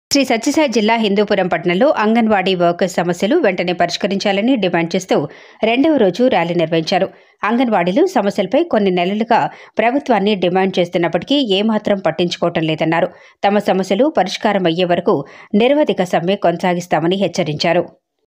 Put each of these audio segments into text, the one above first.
శ్రీ సత్యసాయి జిల్లా హిందూపురం పట్టణంలో అంగన్వాడీ వర్కర్స్ సమస్యలు వెంటనే పరిష్కరించాలని డిమాండ్ చేస్తూ రెండవ రోజు ర్యాలీ నిర్వహించారు అంగన్వాడీలు సమస్యలపై కొన్ని నెలలుగా ప్రభుత్వాన్ని డిమాండ్ చేస్తున్నప్పటికీ ఏమాత్రం పట్టించుకోవటం లేదన్నారు తమ సమస్యలు పరిష్కారం అయ్యే వరకు నిరవధిక సమ్మె కొనసాగిస్తామని హెచ్చరించారు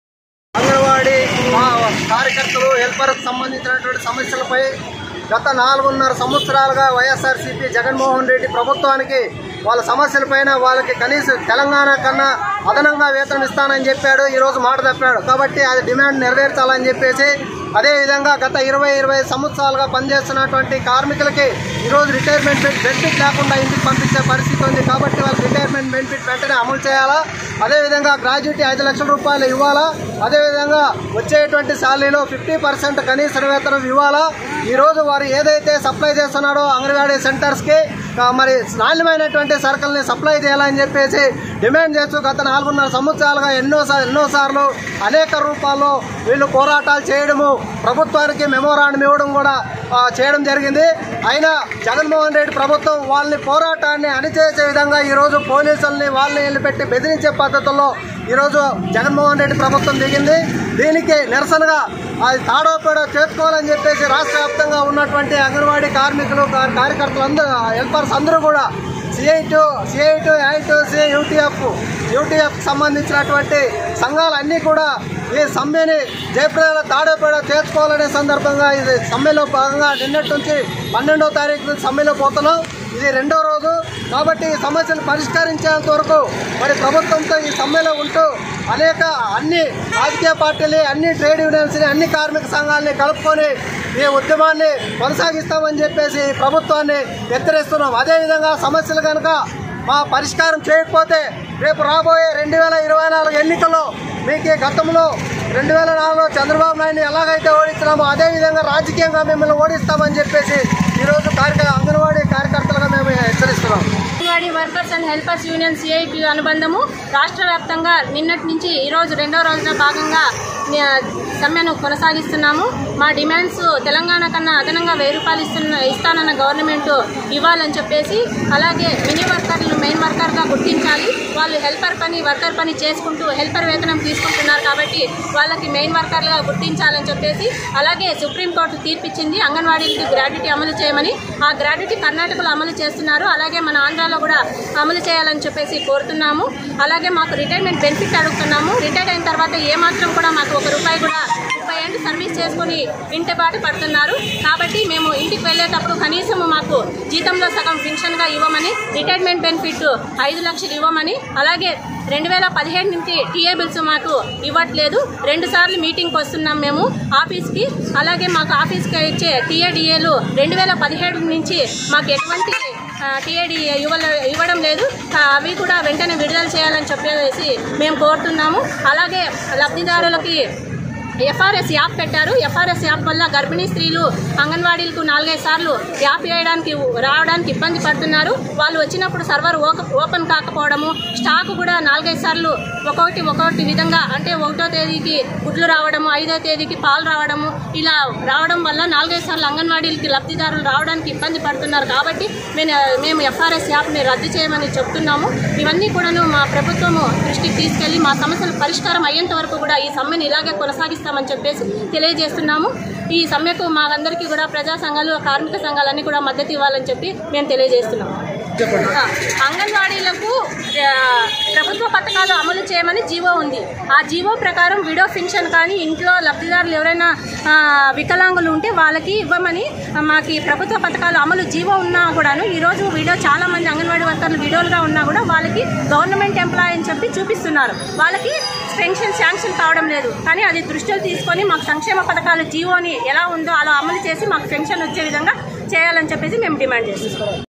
అంగన్వాడీ మా కార్యకర్తలు హెల్పర్కు సంబంధించినటువంటి సమస్యలపై గత నాలుగున్నర సంవత్సరాలుగా వైఎస్ఆర్సీపీ జగన్మోహన్ రెడ్డి ప్రభుత్వానికి వాళ్ళ సమస్యలపైన వాళ్ళకి కనీసం తెలంగాణ కన్నా అదనంగా వేతనం ఇస్తానని చెప్పాడు ఈరోజు మాట తప్పాడు కాబట్టి అది డిమాండ్ నెరవేర్చాలని చెప్పేసి అదేవిధంగా గత ఇరవై ఇరవై సంవత్సరాలుగా పనిచేస్తున్నటువంటి కార్మికులకి ఈరోజు రిటైర్మెంట్ బెనిఫిట్ లేకుండా ఇంటికి పంపించే పరిస్థితి ఉంది కాబట్టి వాళ్ళకి రిటైర్మెంట్ బెనిఫిట్ వెంటనే అమలు చేయాలా అదేవిధంగా గ్రాడ్యుయేటీ ఐదు లక్షల రూపాయలు ఇవ్వాలా అదేవిధంగా వచ్చేటువంటి శాలరీలో ఫిఫ్టీ పర్సెంట్ కనీస వేతనం ఇవ్వాలా ఈరోజు వారు ఏదైతే సప్లై చేస్తున్నాడో అంగన్వాడీ సెంటర్స్కి ఆ, మరి నాణ్యమైనటువంటి సరుకుల్ని సప్లై చేయాలని చెప్పేసి డిమాండ్ చేస్తూ గత నాలుగున్నర సంవత్సరాలుగా ఎన్నో ఎన్నోసార్లు అనేక రూపాల్లో వీళ్ళు పోరాటాలు చేయడము ప్రభుత్వానికి మెమోరాండం ఇవ్వడం కూడా ఆ, చేయడం జరిగింది అయినా జగన్మోహన్ రెడ్డి ప్రభుత్వం వాళ్ళని పోరాటాన్ని అణిచేసే విధంగా ఈరోజు పోలీసుల్ని వాళ్ళని వెళ్ళి పెట్టి బెదిరించే పద్ధతుల్లో ఈరోజు జగన్మోహన్ రెడ్డి ప్రభుత్వం దిగింది దీనికి నిరసనగా అది తాడోపేడో చేసుకోవాలని చెప్పేసి రాష్ట్ర వ్యాప్తంగా ఉన్నటువంటి అంగన్వాడీ కార్మికులు కా- కార్యకర్తలు అందరూ హెల్పర్స్ అందరూ కూడా CITU CITU AITUC UTF UTF సంబంధించినటువంటి సంఘాలన్నీ కూడా ఈ సమ్మెని జయప్రద తాడోపేడ చేర్చుకోవాలనే సందర్భంగా ఇది సమ్మెలో భాగంగా నిన్నటి నుంచి పన్నెండవ తారీఖు నుంచి సమ్మెలో పోతున్నాం ఇది రెండో రోజు కాబట్టి ఈ సమస్యను పరిష్కరించేంత వరకు మరి ప్రభుత్వంతో ఈ సమ్మెలో ఉంటూ అనేక అన్ని రాజకీయ పార్టీలు అన్ని ట్రేడ్ యూనియన్స్ని అన్ని కార్మిక సంఘాలని కలుపుకొని ఈ ఉద్యమాన్ని కొనసాగిస్తామని చెప్పేసి ప్రభుత్వాన్ని హెచ్చరిస్తున్నాం అదేవిధంగా సమస్యలు కనుక మా పరిష్కారం చేయకపోతే రేపు రాబోయే రెండు వేల ఇరవై నాలుగు ఎన్నికల్లో మీకు ఈ గతంలో రెండు వేల నాలుగులో చంద్రబాబు నాయుడు ఎలాగైతే ఓడించినామో అదేవిధంగా రాజకీయంగా మిమ్మల్ని ఓడిస్తామని చెప్పేసి ఈరోజు కార్యక అంగన్వాడీ కార్యకర్తలుగా మేము హెచ్చరిస్తున్నాం anganwadi workers and helpers union CIT అనుబంధము రాష్ట్ర వ్యాప్తంగా నిన్నటి నుంచి ఈరోజు రెండో రోజున భాగంగా ని- సమ్మెను కొనసాగిస్తున్నాము మా డిమాండ్స్ తెలంగాణ కన్నా అదనంగా వెయ్యి రూపాయలు ఇస్తున్న ఇస్తానన్న గవర్నమెంట్ ఇవ్వాలని చెప్పేసి అలాగే మినీ వర్కర్లు మెయిన్ వర్కర్గా గుర్తించాలి వాళ్ళు హెల్పర్ పని వర్కర్ పని చేసుకుంటూ హెల్పర్ వేతనం తీసుకుంటున్నారు కాబట్టి వాళ్ళకి మెయిన్ వర్కర్లుగా గుర్తించాలని చెప్పేసి అలాగే సుప్రీంకోర్టు తీర్పిచ్చింది అంగన్వాడీలకి గ్రాడ్యుటీ అమలు చేయమని ఆ గ్రాడ్యుటీ కర్ణాటకలో అమలు చేస్తున్నారు అలాగే మన ఆంధ్రాలో కూడా అమలు చేయాలని చెప్పేసి కోరుతున్నాము అలాగే మాకు రిటైర్మెంట్ బెనిఫిట్ అడుగుతున్నాము రిటైర్ అయిన తర్వాత ఏమాత్రం కూడా మాకు ఒక రూపాయి కూడా ముప్పై ఏళ్ళు సర్వీస్ చేసుకుని ఇంటి బాటు పడుతున్నారు కాబట్టి మేము ఇంటికి వెళ్ళేటప్పుడు కనీసం మాకు జీతంలో సగం పెన్షన్గా ఇవ్వమని రిటైర్మెంట్ బెనిఫిట్ ఐదు లక్షలు ఇవ్వమని అలాగే రెండు వేల పదిహేడు నుంచి టీఏ బిల్స్ మాకు ఇవ్వట్లేదు రెండు సార్లు మీటింగ్కి వస్తున్నాం మేము ఆఫీస్కి అలాగే మాకు ఆఫీస్కి ఇచ్చే టీఏడిఏలు రెండు వేల పదిహేడు నుంచి మాకు ఎటువంటి టీఏడి ఇవ్వల ఇవ్వడం లేదు ఆ, అవి కూడా వెంటనే విడుదల చేయాలని చెప్పేసి మేము కోరుతున్నాము అలాగే లబ్ధిదారులకి ఎఫ్ఆర్ఎస్ యాప్ పెట్టారు ఎఫ్ఆర్ఎస్ యాప్ వల్ల గర్భిణీ స్త్రీలు అంగన్వాడీలకు నాలుగైదు సార్లు యాప్ వేయడానికి రావడానికి ఇబ్బంది పడుతున్నారు వాళ్ళు వచ్చినప్పుడు సర్వర్ ఓక- ఓపెన్ కాకపోవడము స్టాక్ కూడా నాలుగైదు సార్లు ఒక్కొక్కటి ఒక్కొక్కటి విధంగా అంటే ఒకటో తేదీకి గుడ్లు రావడము ఐదో తేదీకి పాలు రావడము ఇలా రావడం వల్ల నాలుగైదు సార్లు అంగన్వాడీలకి లబ్ధిదారులు రావడానికి ఇబ్బంది పడుతున్నారు కాబట్టి మేము మేము ఎఫ్ఆర్ఎస్ యాప్ని రద్దు చేయమని చెప్తున్నాము ఇవన్నీ కూడాను మా ప్రభుత్వము దృష్టికి తీసుకెళ్లి మా సమస్యలు పరిష్కారం అయ్యేంత వరకు కూడా ఈ సమ్మెను ఇలాగే కొనసాగిస్తామని చెప్పేసి తెలియజేస్తున్నాము ఈ సమ్మెకు మా అందరికీ కూడా ప్రజా సంఘాలు కార్మిక సంఘాలన్నీ కూడా మద్దతు ఇవ్వాలని చెప్పి మేము తెలియజేస్తున్నాము ఆ, అంగన్వాడీలకు ఆ, ప్రభుత్వ పథకాలు అమలు చేయమని జీవో ఉంది ఆ జీవో ప్రకారం విడో పెన్షన్ కానీ ఇంట్లో లబ్ధిదారులు ఎవరైనా ఆ, వికలాంగులు ఉంటే వాళ్ళకి ఇవ్వమని ఆ, మాకు ఈ ప్రభుత్వ పథకాలు అమలు జీవో ఉన్నా కూడాను ఈరోజు వీడియో చాలా మంది అంగన్వాడీ వర్కర్లు విడోలుగా ఉన్నా కూడా వాళ్ళకి గవర్నమెంట్ ఎంప్లాయ్ అని చెప్పి చూపిస్తున్నారు వాళ్ళకి పెన్షన్ శాంక్షన్ కావడం లేదు కానీ అది దృష్టిలో తీసుకొని మాకు సంక్షేమ పథకాలు జీవోని ఎలా ఉందో అలా అమలు చేసి మాకు పెన్షన్ వచ్చే విధంగా చేయాలని చెప్పేసి మేము డిమాండ్ చేస్తున్నాం